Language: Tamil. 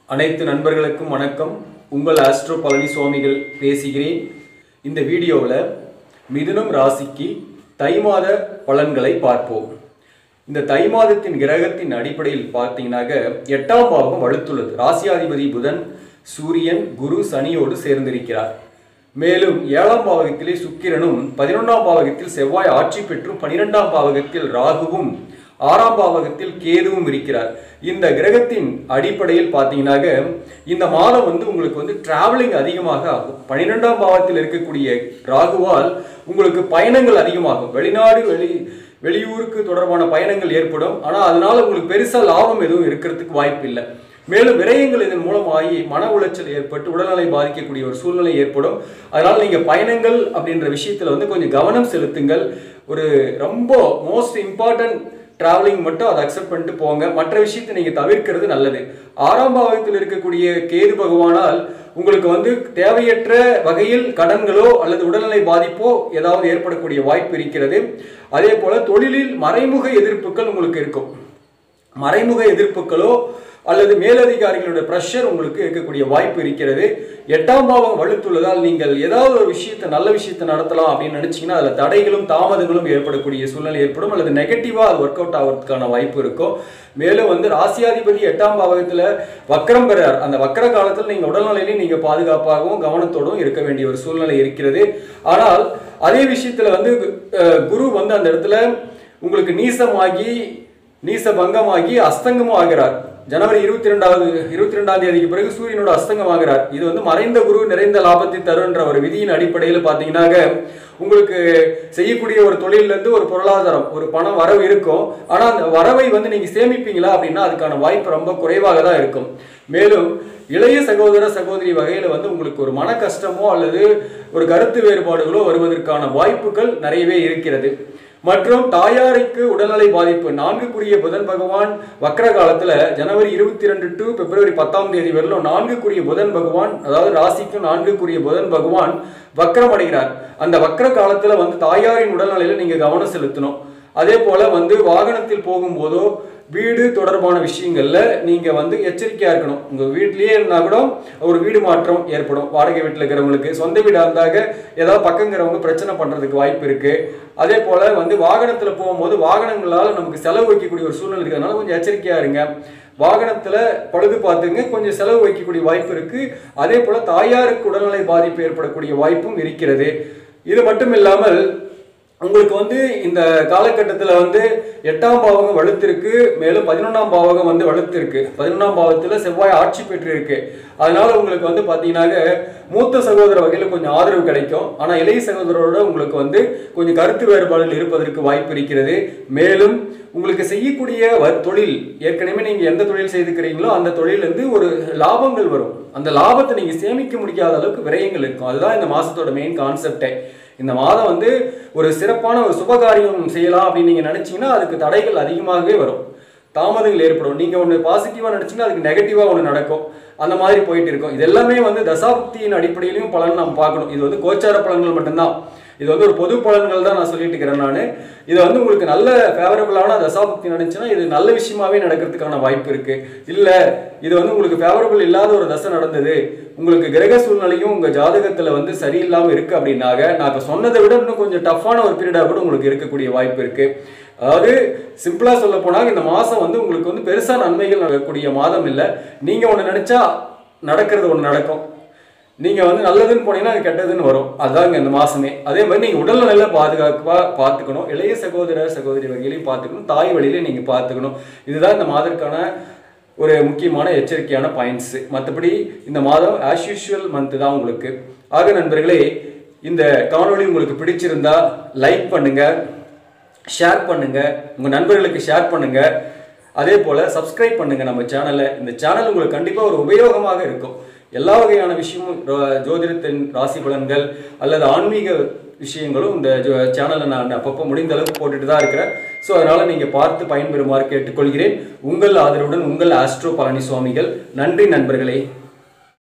அனைத்து நண்பர்களுக்கும் வணக்கம் உங்கள் ஆஸ்ட்ரோ பழனி சுவாமிகள் பேசுகிறேன் இந்த வீடியோவில் மிதுனம் ராசிக்கு தை மாத பலன்களை பார்ப்போம் இந்த தை மாதத்தின் கிரகத்தின் அடிப்படையில் பார்த்தீங்கன்னாக்க எட்டாம் பாவம் வலுத்துள்ளது ராசியாதிபதி புதன் சூரியன் குரு சனியோடு சேர்ந்திருக்கிறார் மேலும் ஏழாம் பாவகத்திலே சுக்கிரனும் பதினொன்றாம் பாவகத்தில் செவ்வாய் ஆட்சி பெற்றும் பனிரெண்டாம் பாவகத்தில் ராகுவும் ஆறாம் பாவகத்தில் கேதுவும் இருக்கிறார் இந்த கிரகத்தின் அடிப்படையில் பார்த்தீங்கன்னாக்க இந்த மாதம் வந்து உங்களுக்கு வந்து டிராவலிங் அதிகமாக ஆகும் பன்னிரெண்டாம் பாவத்தில் இருக்கக்கூடிய ராகுவால் உங்களுக்கு பயணங்கள் அதிகமாகும் வெளிநாடு வெளி வெளியூருக்கு தொடர்பான பயணங்கள் ஏற்படும் ஆனால் அதனால உங்களுக்கு பெருசாக லாபம் எதுவும் இருக்கிறதுக்கு வாய்ப்பு இல்லை மேலும் விரயங்கள் இதன் மூலமாகி மன உளைச்சல் ஏற்பட்டு உடல்நிலை பாதிக்கக்கூடிய ஒரு சூழ்நிலை ஏற்படும் அதனால் நீங்கள் பயணங்கள் அப்படின்ற விஷயத்தில் வந்து கொஞ்சம் கவனம் செலுத்துங்கள் ஒரு ரொம்ப மோஸ்ட் இம்பார்ட்டன்ட் டிராவலிங் மட்டும் அதை அக்செப்ட் பண்ணிட்டு போங்க மற்ற விஷயத்தை நீங்கள் தவிர்க்கிறது நல்லது ஆறாம் பாவத்தில் இருக்கக்கூடிய கேது பகவானால் உங்களுக்கு வந்து தேவையற்ற வகையில் கடன்களோ அல்லது உடல்நிலை பாதிப்போ ஏதாவது ஏற்படக்கூடிய வாய்ப்பு இருக்கிறது அதே போல தொழிலில் மறைமுக எதிர்ப்புகள் உங்களுக்கு இருக்கும் மறைமுக எதிர்ப்புகளோ அல்லது மேலதிகாரிகளோட ப்ரெஷர் உங்களுக்கு இருக்கக்கூடிய வாய்ப்பு இருக்கிறது எட்டாம் பாவம் வலுத்துள்ளதால் நீங்கள் ஏதாவது ஒரு விஷயத்தை நல்ல விஷயத்தை நடத்தலாம் அப்படின்னு நினைச்சீங்கன்னா அதில் தடைகளும் தாமதங்களும் ஏற்படக்கூடிய சூழ்நிலை ஏற்படும் அல்லது நெகட்டிவாக அது ஒர்க் அவுட் ஆகிறதுக்கான வாய்ப்பு இருக்கும் மேலும் வந்து ராசியாதிபதி எட்டாம் பாவகத்தில் வக்கரம் பெறார் அந்த வக்கர காலத்தில் நீங்கள் உடல்நிலையிலையும் நீங்கள் பாதுகாப்பாகவும் கவனத்தோடும் இருக்க வேண்டிய ஒரு சூழ்நிலை இருக்கிறது ஆனால் அதே விஷயத்தில் வந்து அஹ், குரு வந்து அந்த இடத்துல உங்களுக்கு நீசமாகி நீச பங்கமாகி அஸ்தங்கமும் ஆகிறார் ஜனவரி இருபத்தி ரெண்டாவது இருபத்தி ரெண்டாம் தேதிக்கு பிறகு சூரியனோட அஸ்தங்கம் ஆகிறார் இது வந்து மறைந்த குரு நிறைந்த லாபத்தை தருன்ற ஒரு விதியின் அடிப்படையில் பார்த்தீங்கன்னாக்க உங்களுக்கு செய்யக்கூடிய ஒரு தொழில்ல இருந்து ஒரு பொருளாதாரம் ஒரு பணம் வரவு இருக்கும் ஆனால் அந்த வரவை வந்து நீங்க சேமிப்பீங்களா அப்படின்னா அதுக்கான வாய்ப்பு ரொம்ப குறைவாக தான் இருக்கும் மேலும் இளைய சகோதர சகோதரி வகையில் வந்து உங்களுக்கு ஒரு மன கஷ்டமோ அல்லது ஒரு கருத்து வேறுபாடுகளோ வருவதற்கான வாய்ப்புகள் நிறையவே இருக்கிறது மற்றும் தாயாருக்கு உடல்நிலை பாதிப்பு நான்குக்குரிய புதன் பகவான் வக்ர காலத்துல ஜனவரி இருபத்தி ரெண்டு டு பிப்ரவரி பத்தாம் தேதி வரலும் நான்குக்குரிய புதன் பகவான் அதாவது ராசிக்கும் நான்குக்குரிய புதன் பகவான் வக்ரம் அடைகிறார் அந்த வக்ர காலத்துல வந்து தாயாரின் உடல்நிலையில நீங்க கவனம் செலுத்தணும் அதே போல வந்து வாகனத்தில் போகும்போதோ வீடு தொடர்பான விஷயங்கள்ல நீங்க வந்து எச்சரிக்கையா இருக்கணும் உங்க வீட்லயே இருந்தா கூட ஒரு வீடு மாற்றம் ஏற்படும் வாடகை வீட்டில் இருக்கிறவங்களுக்கு சொந்த வீடா இருந்தாக ஏதாவது பக்கங்கிறவங்க பிரச்சனை பண்றதுக்கு வாய்ப்பு இருக்கு அதே போல வந்து வாகனத்துல போகும்போது வாகனங்களால நமக்கு செலவு வைக்கக்கூடிய ஒரு சூழ்நிலை இருக்கிறதுனால கொஞ்சம் எச்சரிக்கையா இருங்க வாகனத்துல பழுது பார்த்துங்க கொஞ்சம் செலவு வைக்கக்கூடிய வாய்ப்பு இருக்கு அதே போல தாயாருக்கு உடல்நிலை பாதிப்பு ஏற்படக்கூடிய வாய்ப்பும் இருக்கிறது இது மட்டும் இல்லாமல் உங்களுக்கு வந்து இந்த காலகட்டத்தில் வந்து எட்டாம் பாவகம் வலுத்திருக்கு மேலும் பதினொன்றாம் பாவகம் வந்து வலுத்திருக்கு பதினொன்றாம் பாவத்தில் செவ்வாய் ஆட்சி பெற்றிருக்கு அதனால உங்களுக்கு வந்து பார்த்தீங்கன்னாக்க மூத்த சகோதர வகையில் கொஞ்சம் ஆதரவு கிடைக்கும் ஆனால் இளைய சகோதரரோட உங்களுக்கு வந்து கொஞ்சம் கருத்து வேறுபாடுகள் இருப்பதற்கு வாய்ப்பு இருக்கிறது மேலும் உங்களுக்கு செய்யக்கூடிய வ- தொழில் ஏற்கனவே நீங்கள் எந்த தொழில் செய்துக்கிறீங்களோ அந்த தொழிலிருந்து ஒரு லாபங்கள் வரும் அந்த லாபத்தை நீங்கள் சேமிக்க முடியாத அளவுக்கு விரயங்கள் இருக்கும் அதுதான் இந்த மாசத்தோட மெயின் கான்செப்டே இந்த மாதம் வந்து ஒரு சிறப்பான ஒரு சுபகாரியம் செய்யலாம் அப்படின்னு நீங்கள் நினச்சிங்கன்னா அதுக்கு தடைகள் அதிகமாகவே வரும் தாமதங்கள் ஏற்படும் நீங்கள் ஒன்று பாசிட்டிவாக நினச்சிங்கன்னா அதுக்கு நெகட்டிவாக ஒன்று நடக்கும் அந்த மாதிரி போயிட்டு இருக்கும் இது எல்லாமே வந்து தசாப்தியின் அடிப்படையிலையும் பலன் நம்ம பார்க்கணும் இது வந்து கோச்சார பலன்கள் மட்டும்தான் இது வந்து ஒரு பொது பலன்கள் தான் நான் சொல்லிட்டு இருக்கிறேன் நான் இது வந்து உங்களுக்கு நல்ல ஃபேவரபிளான தசாபக்தி நடந்துச்சுன்னா இது நல்ல விஷயமாவே நடக்கிறதுக்கான வாய்ப்பு இருக்கு இல்ல இது வந்து உங்களுக்கு ஃபேவரபிள் இல்லாத ஒரு தசை நடந்தது உங்களுக்கு கிரக சூழ்நிலையும் உங்க ஜாதகத்துல வந்து சரியில்லாம இருக்கு அப்படின்னாக நான் இப்ப சொன்னதை விட இன்னும் கொஞ்சம் டஃப்பான ஒரு பீரியடா கூட உங்களுக்கு இருக்கக்கூடிய வாய்ப்பு இருக்கு அதாவது சிம்பிளா சொல்ல போனா இந்த மாசம் வந்து உங்களுக்கு வந்து பெருசா நன்மைகள் நடக்கக்கூடிய மாதம் இல்லை நீங்க ஒண்ணு நினைச்சா நடக்கிறது ஒண்ணு நடக்கும் நீங்க வந்து நல்லதுன்னு போனீங்கன்னா அது கெட்டதுன்னு வரும் அதாங்க இந்த மாசமே அதே மாதிரி நீங்க உடல் நல்ல பாதுகாப்பா பார்த்துக்கணும் இளைய சகோதர சகோதரி வகையிலையும் பார்த்துக்கணும் தாய் வழியிலையும் நீங்க பார்த்துக்கணும் இதுதான் இந்த மாதத்துக்கான ஒரு முக்கியமான எச்சரிக்கையான பாயிண்ட்ஸ் மற்றபடி இந்த மாதம் ஆஸ் யூஷுவல் மந்த் தான் உங்களுக்கு ஆக நண்பர்களே இந்த காணொளி உங்களுக்கு பிடிச்சிருந்தா லைக் பண்ணுங்க ஷேர் பண்ணுங்க உங்க நண்பர்களுக்கு ஷேர் பண்ணுங்க அதே போல சப்ஸ்கிரைப் பண்ணுங்க நம்ம சேனலை இந்த சேனல் உங்களுக்கு கண்டிப்பா ஒரு உபயோகமாக இருக்கும் எல்லா வகையான விஷயமும் ரோ- ஜோதிடத்தின் ராசி பலன்கள் அல்லது ஆன்மீக விஷயங்களும் இந்த சேனலை நான் அப்பப்போ முடிந்த அளவுக்கு போட்டுட்டு தான் இருக்கிறேன் ஸோ அதனால நீங்க பார்த்து பயன்பெறுமாறு கேட்டுக்கொள்கிறேன் உங்கள் ஆதரவுடன் உங்கள் ஆஸ்ட்ரோ பழனிசுவாமிகள் நன்றி நண்பர்களே